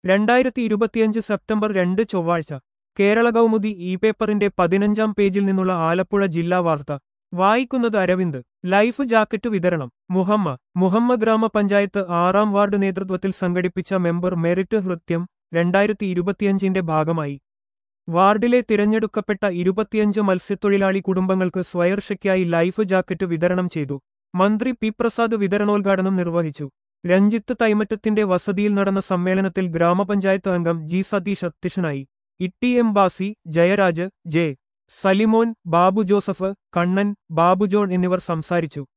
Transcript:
രണ്ടായിരത്തി ഇരുപത്തിയഞ്ച് സെപ്റ്റംബർ രണ്ട് ചൊവ്വാഴ്ച കേരള കൗമുദി ഇ പേപ്പറിന്റെ പതിനഞ്ചാം പേജിൽ നിന്നുള്ള ആലപ്പുഴ ജില്ലാ വാർത്ത വായിക്കുന്നത് അരവിന്ദ് ലൈഫ് ജാക്കറ്റ് വിതരണം മുഹമ്മ മുഹമ്മ ഗ്രാമപഞ്ചായത്ത് ആറാം വാർഡ് നേതൃത്വത്തിൽ സംഘടിപ്പിച്ച മെമ്പർ മെറിറ്റ് ഹൃത്യം രണ്ടായിരത്തി ഇരുപത്തിയഞ്ചിന്റെ ഭാഗമായി വാർഡിലെ തിരഞ്ഞെടുക്കപ്പെട്ട ഇരുപത്തിയഞ്ച് മത്സ്യത്തൊഴിലാളി കുടുംബങ്ങൾക്ക് സ്വയർഷയ്ക്കായി ലൈഫ് ജാക്കറ്റ് വിതരണം ചെയ്തു മന്ത്രി പി പ്രസാദ് വിതരണോദ്ഘാടനം നിർവഹിച്ചു രഞ്ജിത്ത് തൈമറ്റത്തിന്റെ വസതിയിൽ നടന്ന സമ്മേളനത്തിൽ ഗ്രാമപഞ്ചായത്ത് അംഗം ജി സതീഷ് അധ്യക്ഷനായി Itty M Basi Jayaraj J Salimon Babu Joseph Kannan Babu John എന്നിവർ സംസാരിച്ചു